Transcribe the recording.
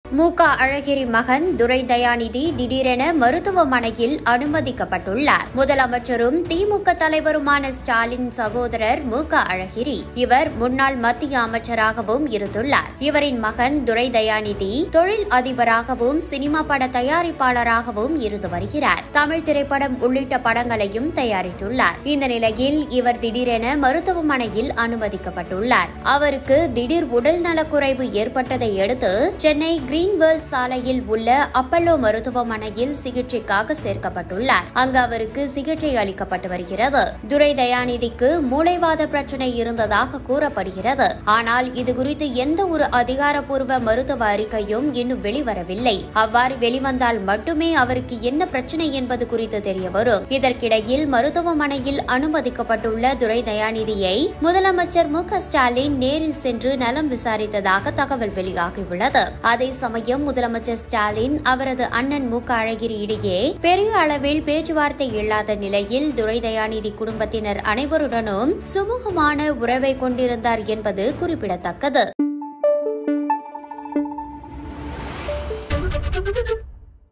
மூகா அழகிரி மகன் துரை தயாநிதி திடீரென மருத்துவமனையில் அனுமதிக்கப்பட்டுள்ளார் முதலமைச்சரும் திமுக தலைவருமான ஸ்டாலின் சகோதரர் மூகா அழகிரி இவர் முன்னாள் மத்திய அமைச்சராகவும் இருந்துள்ளார் இவரின் மகன் துரை தயாநிதி தொழில் அதிபராகவும் சினிமா பட தயாரிப்பாளராகவும் இருந்து வருகிறார் தமிழ் திரைப்படம் உள்ளிட்ட படங்களையும் தயாரித்துள்ளார் இந்த நிலையில் இவர் திடீரென மருத்துவமனையில் அனுமதிக்கப்பட்டுள்ளார் அவருக்கு திடீர் உடல் நலக்குறைவு ஏற்பட்டதை அடுத்து சென்னை கிரீன்வேல் சாலையில் உள்ள அப்பல்லோ மருத்துவமனையில் சிகிச்சைக்காக சேர்க்கப்பட்டுள்ளார் அங்கு அவருக்கு சிகிச்சை அளிக்கப்பட்டு வருகிறது துரை தயாநிதிக்கு மூளைவாத பிரச்சனை இருந்ததாக கூறப்படுகிறது ஆனால் இதுகுறித்து எந்த ஒரு அதிகாரப்பூர்வ மருத்துவ அறிக்கையும் இன்னும் வெளிவரவில்லை அவ்வாறு வெளிவந்தால் மட்டுமே அவருக்கு என்ன பிரச்சனை என்பது குறித்து தெரியவரும் இதற்கிடையில் மருத்துவமனையில் அனுமதிக்கப்பட்டுள்ள துரை தயாநிதியை முதலமைச்சர் மு க ஸ்டாலின் நேரில் சென்று நலம் விசாரித்ததாக தகவல் வெளியாகியுள்ளது அதே சமயம் முதலமைச்சர் ஸ்டாலின் அவரது அண்ணன் மு க அழகிரி இடையே பெரிய அளவில் பேச்சுவார்த்தை இல்லாத நிலையில் துரை தயாநிதி குடும்பத்தினர் அனைவருடனும் சுமூகமான உறவை கொண்டிருந்தார் என்பது குறிப்பிடத்தக்கது